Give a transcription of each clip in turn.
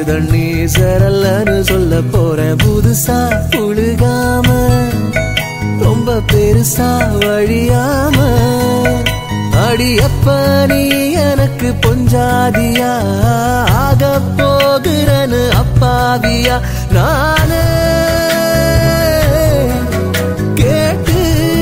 தண்ணி சரல்லன்னு சொல்ல போறேன் புதுசா புழுகாம ரொம்ப பெருசா வழியாம அடி எப்ப நீ எனக்கு பொஞ்சாதியா ஆக போகிறன்னு அப்பாவியா நானே கேட்டு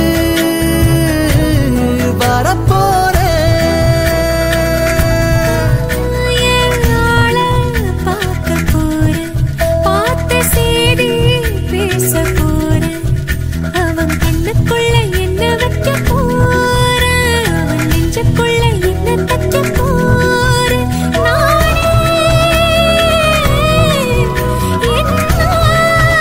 வரப்போறேன் என் ஆள பார்க்க போறேன் பார்த்த செய்தி பேச போறேன் அவன் கண்ணுக்குள்ள என்ன வைக்க போறேன் அவன் நெஞ்சுக்குள்ள என்ன தைக்க போறேன் நானே என்னாலே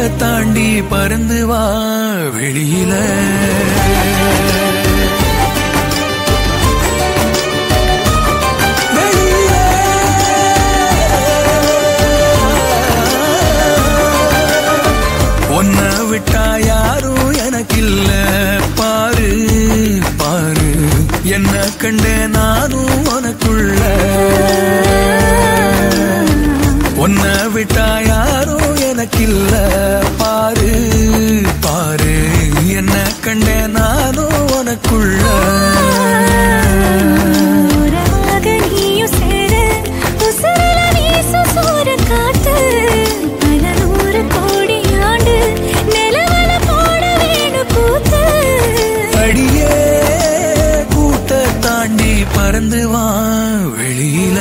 தாண்டி பறந்து வா வெளியில உன்னை விட்டா யாரும் எனக்கு இல்ல பாரு பாரு என்ன கண்ட நானும் உனக்குள்ள உன்னை விட்டா யாரும் எனக்கு இல்ல பாரு பாரு என்ன கண்ட நானும் உனக்குள்ள ஓரமாக நீயும் சேர, உசுருல வீசும் சூறக்காத்து. பல நூறு கோடி ஆண்டு நிலவுல போட வேணும் கூத்து. அடியே கூட்ட தாண்டி பறந்து வா வெளியில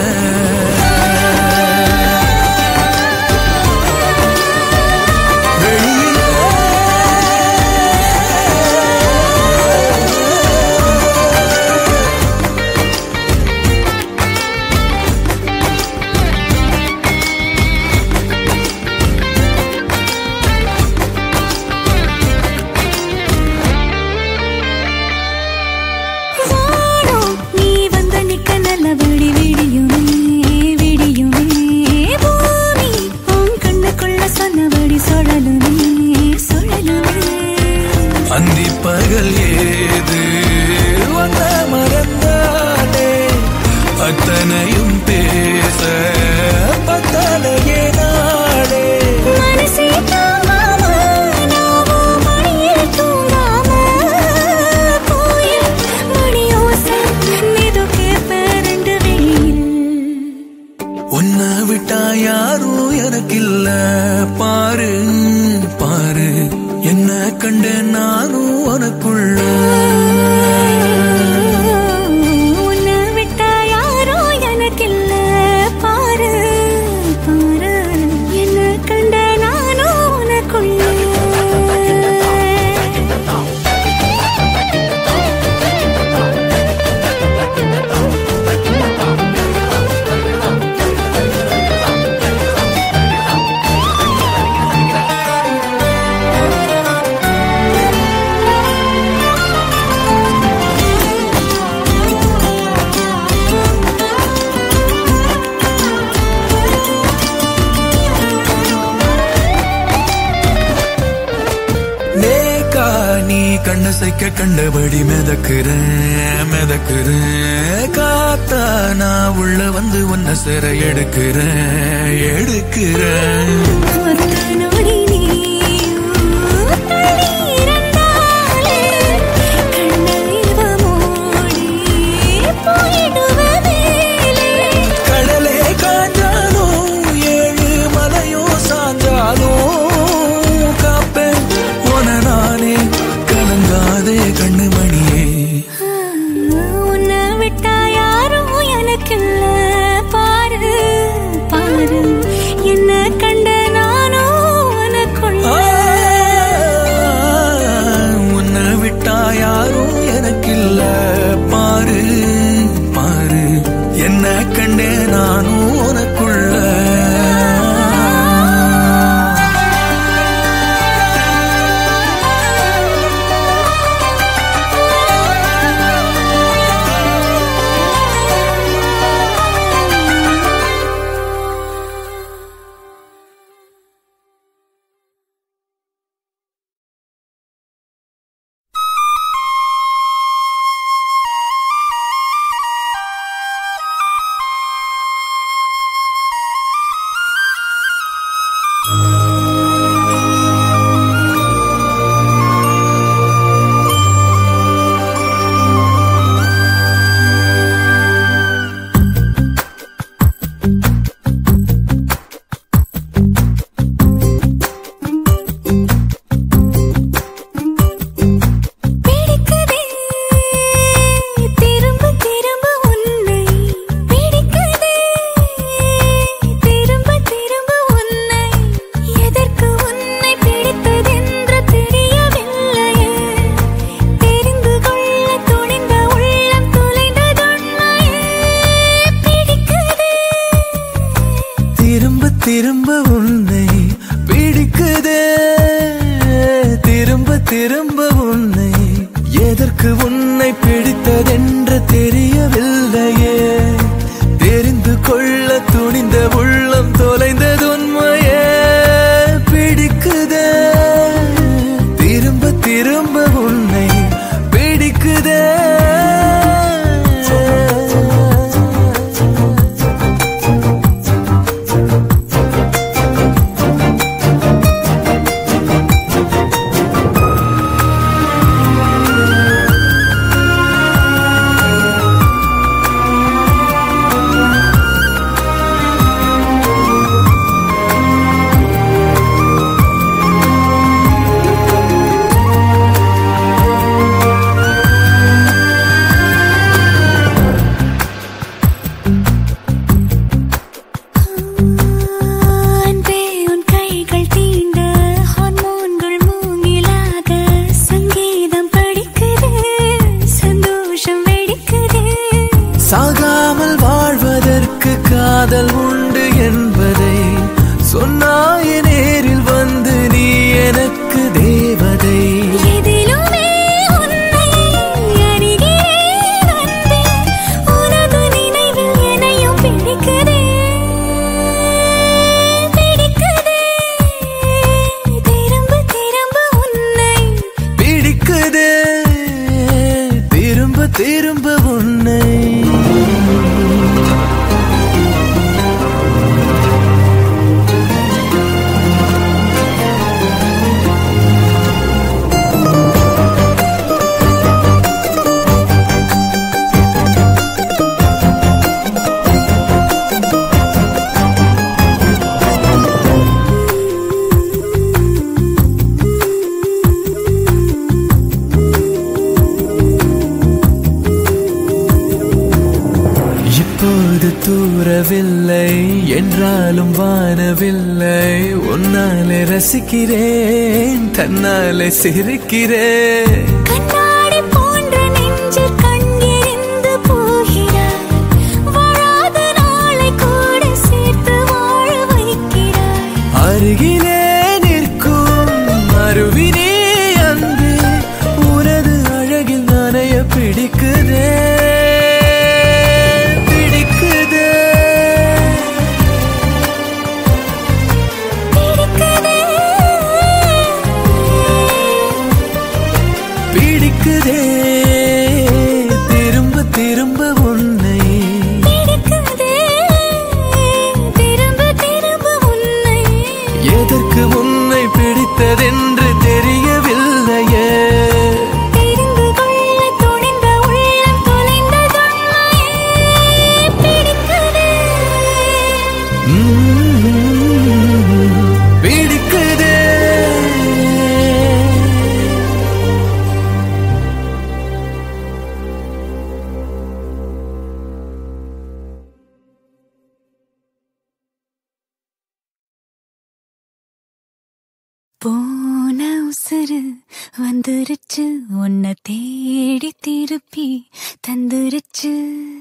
வானம் நீ வந்து நிக்க நல்லபடி விடியுமே, விடியுமே. பூமி உன் கண்ணுக்குள்ள சொன்னபடி சுழலுமே, சுழலுமே. அந்தி பகல் ஏது வந்த மறந்தானே அத்தனையும் பேச பத்தனையே நாடே மனசே தாங்காம, நாவும் மடியில் தூங்காம, கோயில் மணியோசை மெதுக்கே பிறண்டு வெளியில். உன்னை விட்டா யாரும் எனக்கு இல்ல பாரு பாரு என்ன கண்ட நானும் உனக்குள்ள உன்னை விட்டா யாரோ எனக்கில்ல பாரு பாரு என்ன கண்ட நானும் உனக்குள்ள நேக்கா நீ கண்ண சைக்க கண்டபடி மிதக்குற மிதக்குற காத்தா நான் உள்ள வந்து உன்னை சிற எடுக்கிற எடுக்கிற ஒத்த நொடி நீயும் தள்ளி இருந்தாலே கண்ணில் இவ மூடி போயிடுவ மேலே கடலே காஞ்சாலும் ஏழு மலையும் சாஞ்சாலும் காப்பேன் உன நானே கலங்காதே கண்ணுமணியே உன்னை விட்டா யாரும் எனக்கில்ல பாரு பாரு என்ன கண்ட நான் திரும்ப உன்னை எதற்கு உன்னை பிடித்ததென்று தெரியவில்லையே தெரிந்து கொள்ள துணிந்த உள்ளம் தொலைந்தது உண்மையே பிடிக்குதே திரும்ப திரும்ப உன்னை பிடிக்குதே அன்பே உன் கைகள் தீண்ட ஹார்மோன்கள் மூங்கிலாக சங்கீதம் படிக்குது சந்தோஷம் வெடிக்குது சாகாமல் வாழ்வதற்கு காதல் உண்டு என்பதை சொன்னாய நேரில் வந்து நீ எனக்கு தேவதை எதிலுமே உன்னை அறிகிறேன் அன்பே உனது நினைவில் என்னையும் பிடிக்குதே பிடிக்குதே திரும்ப திரும்ப உன்னை பிடிக்குதே திரும்ப திரும்ப உன்னை இப்போது தூரவில்லை என்றாலும் வானவில்லை உன்னாலே ரசிக்கிறேன் தன்னாலே சிரிக்கிறேன் கண்ணாடி போன்ற நெஞ்சில் கண்ணெறிந்து போகிறாய் வாழாத நாளை கூட சேர்த்து வாழ வைக்கிறாய் அருகிலே நிற்கும் அருவினே அன்பே உனது அழகில் நனைய பிடிக்குதே பிடிக்குதே பிடிக்குதே பிடிக்குதே திரும்ப திரும்ப உன்னை பிடிக்குதே திரும்ப திரும்ப உன்னை எதற்கு உன்னை பிடித்ததென்று தெரியவில்லையே தெரிந்து கொள்ள துணிந்த உள்ளம் தொலைந்ததுண்மையே பிடிக்குதே உம், பிடிக்குதே போன உசுறு வந்துருச்சு உன்னை தேடி திருப்பி தந்துருச்சு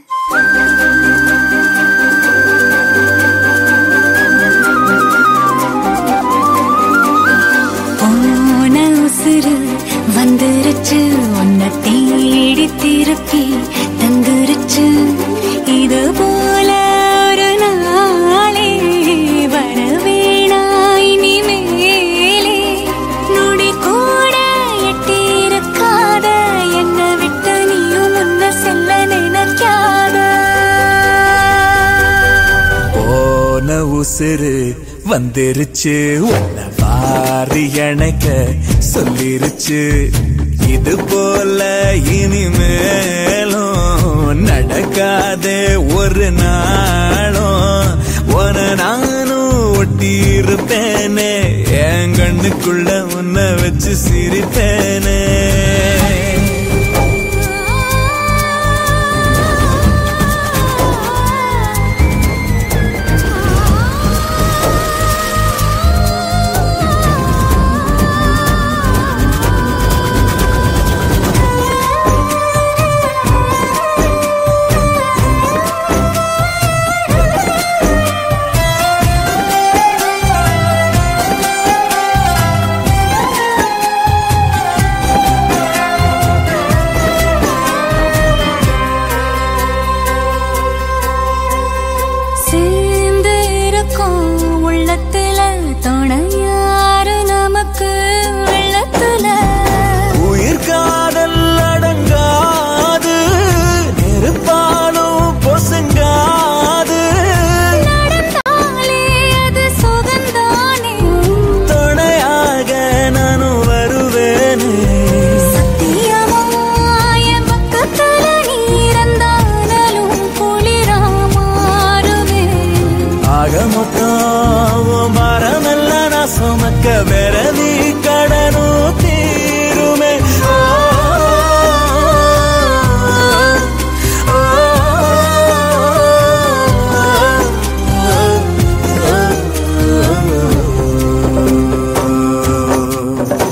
போன உசுறு வந்துருச்சு உன்னை தேடி திருப்பி தந்துருச்சு இது போல ஒரு நாளே வர வேணாய் நீ மேலே நொடி கூட எட்டியிருக்காத என்னை விட்டு நீயும் முன்ன செல்ல நினைக்காத போன உசுறு வந்துருச்சு உன்னை வாரி அணைக்க சொல்லிருச்சு இது போல இனிமேலும் நடக்காதே ஒரு நாளும் உன நானும் ஒட்டி இருப்பேனே என் கண்ணுக்குள்ள உன்னை வச்சு சிரிப்பேனே சுமக்க விரவி கடனும் தீருமே ஓ, ஓ, ஓ, ஓ.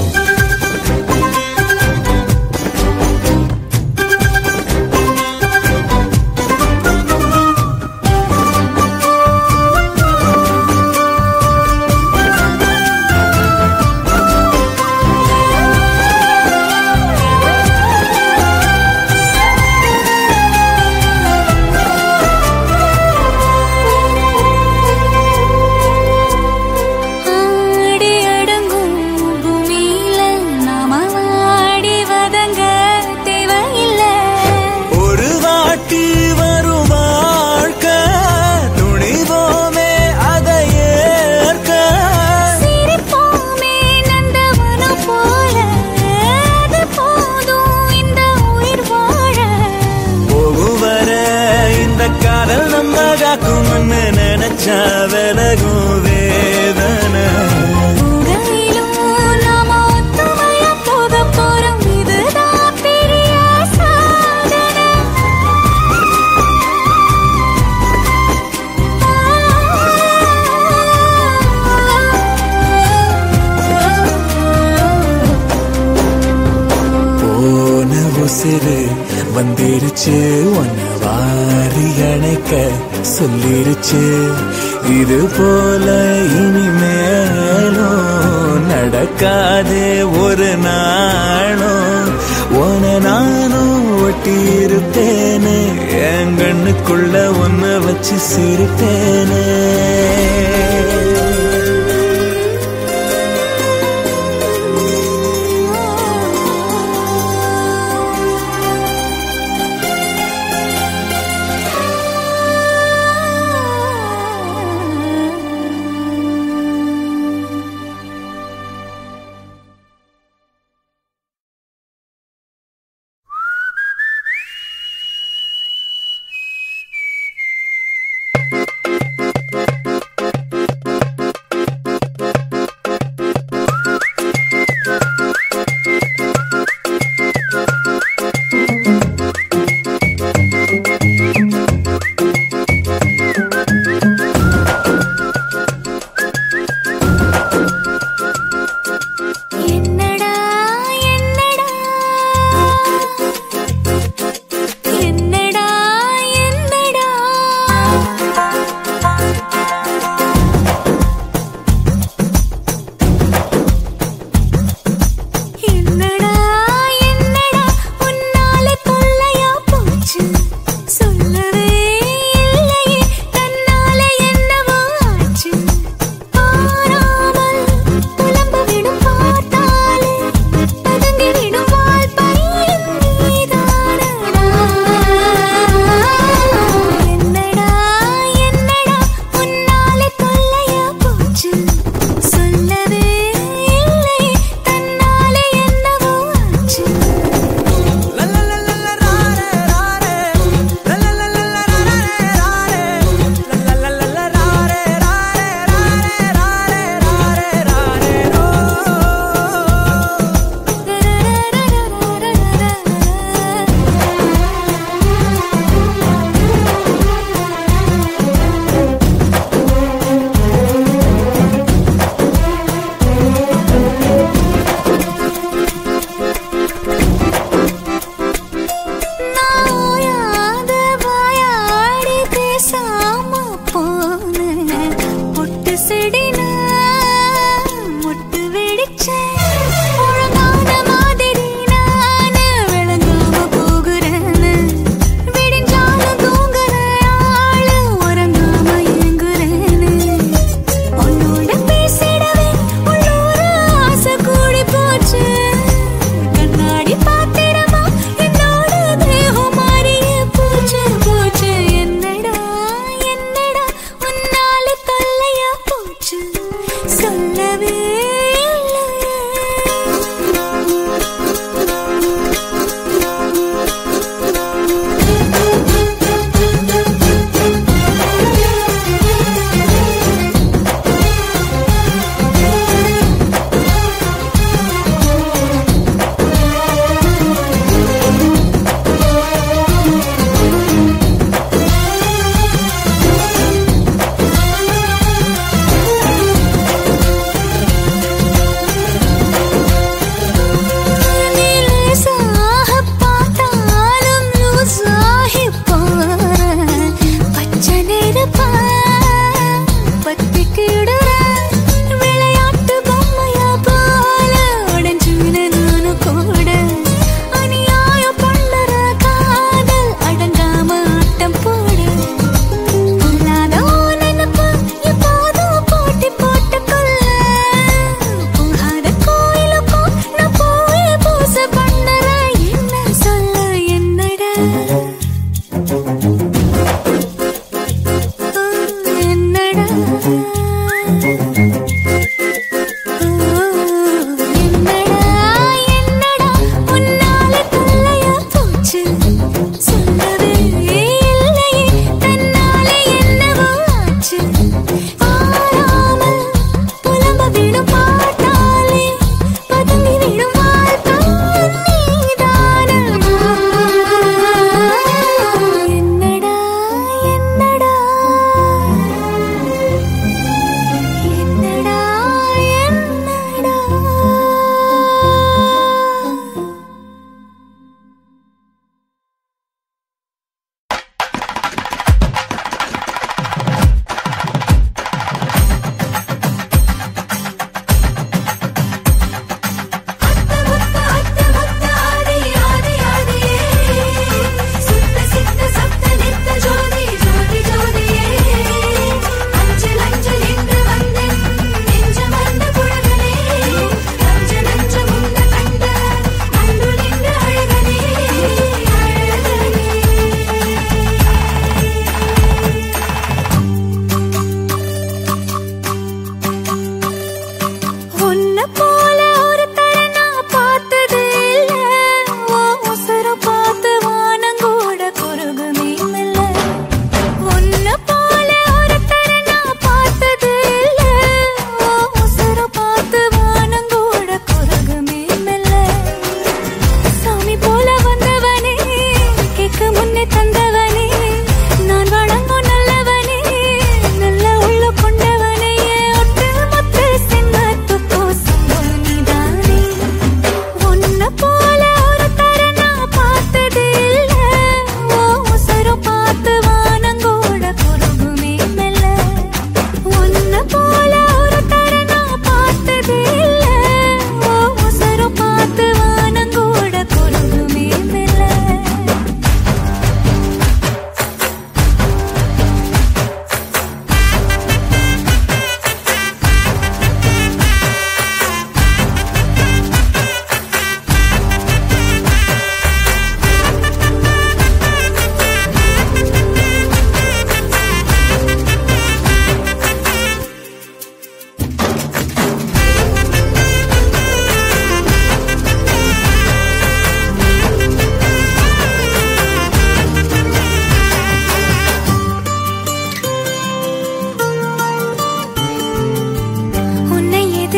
ஆடி அடங்கும் பூமியில நாம வாடி வதங்க தேவையில்லை ஒரு வாட்டி வரும் வாழ்க்கை துணிவோமே அதை ஏற்க சிரிப்போமே நந்தவனம் போல அது போதும் இந்த உயிர் வாழ போகும் வர இந்த காதல் நம்ம காக்கும்னு நினைச்சா விலகும் வேதனை உங்களிலும் நாம ஒத்துமையா போகப் போறோம் இதுதான் பெரிய சாதனை போன உசிறு வந்துருச்சு உன்னை வாரி அணைக்க சொல்லிருச்சு இது போல இனிமேலும் நடக்காதே ஒரு நாளும் உன நானும் ஒட்டி இருப்பேனே என் கண்ணுக்குள்ள ஒன்ன வச்சு சிரிப்பேனே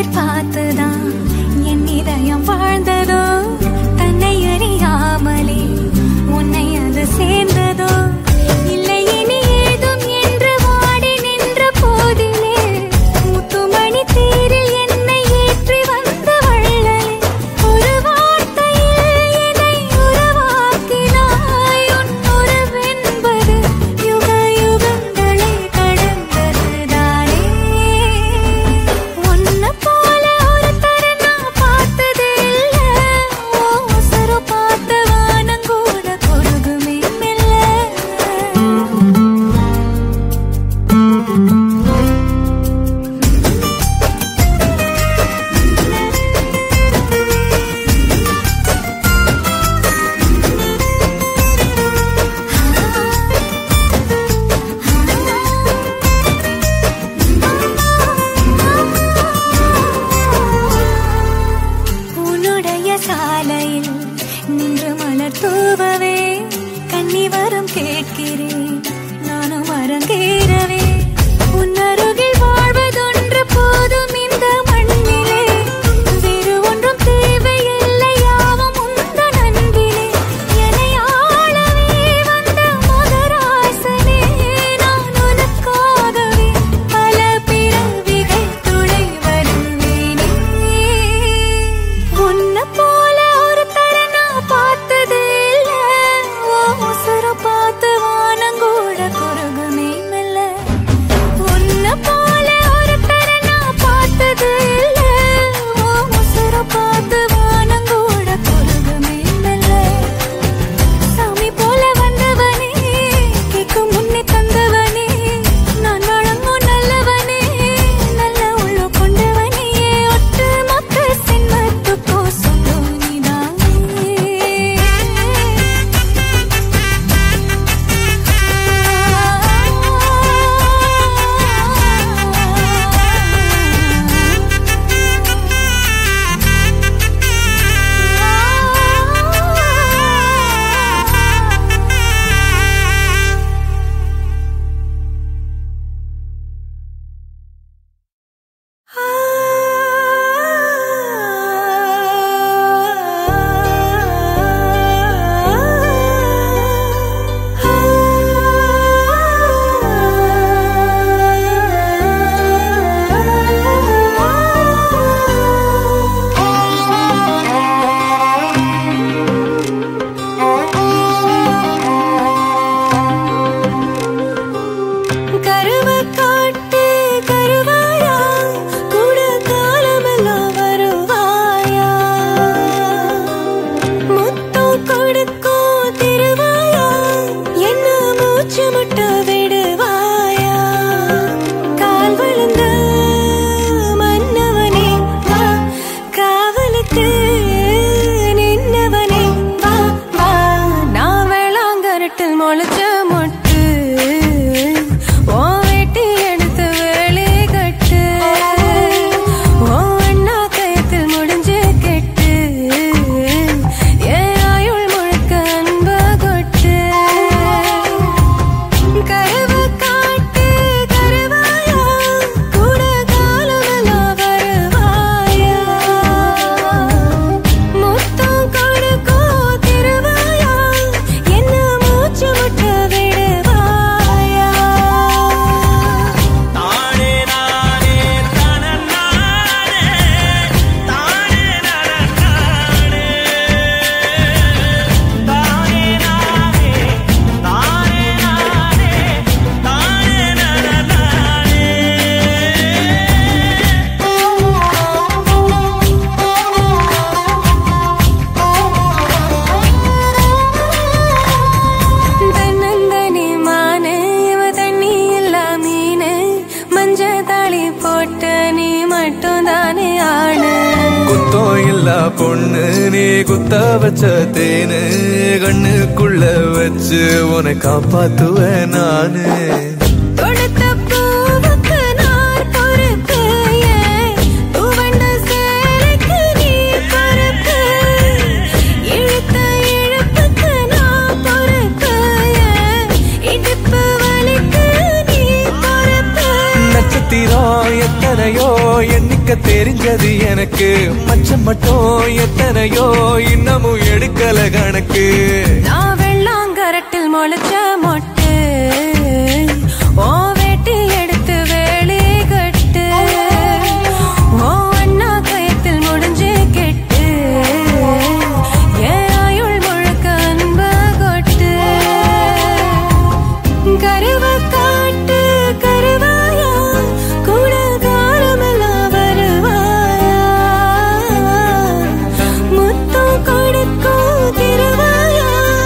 எதிர்பார்த்துதான் என் இதயம் வாழ்ந்ததோ தன்னை அறியாமலே உன்னை அது சேர்ந்ததோ இல்லை இனி ஏதும் என்று வாடி நின்ற போதிலே முத்துமணி தேரில் என்னை ஏற்றி வந்த வள்ளலே ஒரு வார்த்தையில் என்னை உருவாக்கினாய் உன் உறவென்பது யுக யுகங்களை கடந்ததுதானே உன்னை போல ஒரு தர நான் பார்த்ததே இல்ல ஓ உசுரு பார்த்த வானங்கூட குறுகுமே மெல்ல உன்னுடைய சாலையில் நின்று மலர் தூவவே கன்னி வரம் கேட்கிறேன் நானும் அரங்கேறவே உன் அருகில் வாழ்வதொன்று போதும் இந்த மண்ணிலே வேறு ஒன்றும் தேவையில்லை யாவும் உந்தன் அன்பிலே என்னை ஆளவே வந்த மகராசனே நான் உனக்காகவே பல பிறவிகள் துணை வருவேனே உன்னை போல ஒரு தர நான் பார்த்ததே இல்ல ஓ உசுர பார்த்து வானங்கூட குறுகுமே மெல்ல உன்னை போல ஒரு தர நான் பார்த்ததே இல்ல ஓ உசுர பார்த்து வானங்கூட குறுகுமே மெல்ல சாமி போல வந்தவனே கேட்கும் முன்னே தந்தவனே நான் வழங்கும் நல்லவனே நல்ல உள்ள கொண்டவனே ஒட்டு மொத்த சின்மத்துக்கோ சொந்தம் கருவ காட்டு கருவாயா கூட காலமெல்லாம் வருவாயா முத்தம் கொடுக்கும் திருவாயா என்ன மூச்சு முட்ட விடுவாயா கால் விழுந்த மன்னவனே வா காவலுக்கு நின்னவனே வா வா நான் வேளாங்கரட்டில் முளைச்ச மொட்டு ஓ வெட்டி எடுத்து வேலி கட்டு ஓ அண்ணா கயத்தில் முடிஞ்சு கெட்டு என் ஆயுள் முழுக்க அன்ப கொட்டு கருவு காட்டு கருவாயா கூட காலமெல்லாம் வருவாயா முத்தம் கொடுக்கும் திருவாயா என்ன மூச்சு முட்ட விடுவாயா தானே நானே தனநானே தானே நனநானே தானே நானே தானே நானே தானே நனநானே தன்னந்தனி மானே இவ தண்ணி இல்லா மீனு மஞ்ச தாளி போட்ட நீ மட்டும் தானே ஆணு குத்தம் இல்ல பொண்ணு நீ குத்த வச்ச தேனு கண்ணுக்குள்ள வச்சு உன்னை காப்பாத்துவேன் நானு கொடுத்த பூவுக்கு நார் பொறுப்பு ஏன் துவண்ட சேலைக்கு நீ பொறுப்பு இழுத்த இழுப்புக்கு நான் பொறுப்பு ஏன் இடுப்பு வலிக்கு நீ பொறுப்பு நட்சத்திரம் எத்தனையோ எண்ணிக்க தெரிஞ்சது எனக்கு மச்சம் மட்டும் எத்தனையோ இன்னமும் எடுக்கல கணக்கு நான் வெள்ளாங்கரட்டில் முளைச்ச மொட்டு ஓ வேட்டி எடுத்து வேலி கட்டு ஓ அண்ணா கயத்தில் முடிஞ்சு கெட்டு என் ஆயுள் முழுக்க அன்ப கொட்டு கருவ காட்டு கருவாயா கூட காலமெல்லாம் வருவாயா முத்தம் கொடுக்கும் திருவாயா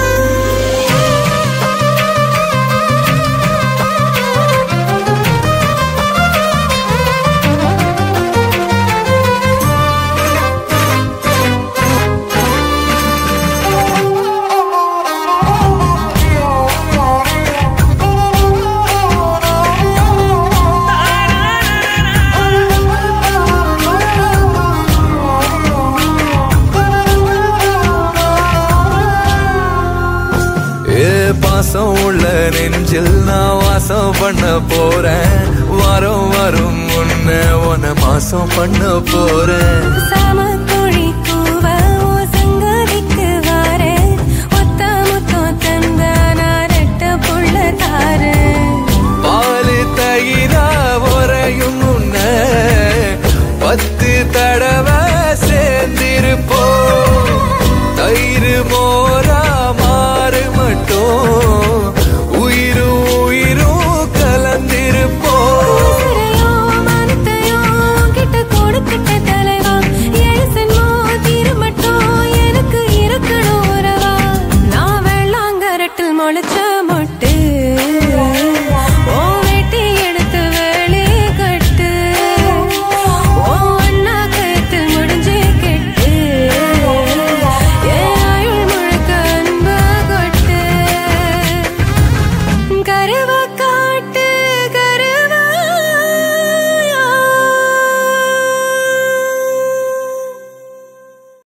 ஏ பாசம் உள்ள நெஞ்சில் நான் வாசம் பண்ண போறேன் வாரம் வரும் முன்ன உன மாசம் பண்ண போறேன் சாமக்கோழி கூவ ஓ சங்கதிக்கு வாரேன். ஒத்த முத்தம் தந்தா நான் ரெட்ட புள்ள தாரேன். பாலு தயிரா உறையும் முன்ன பத்து தடவை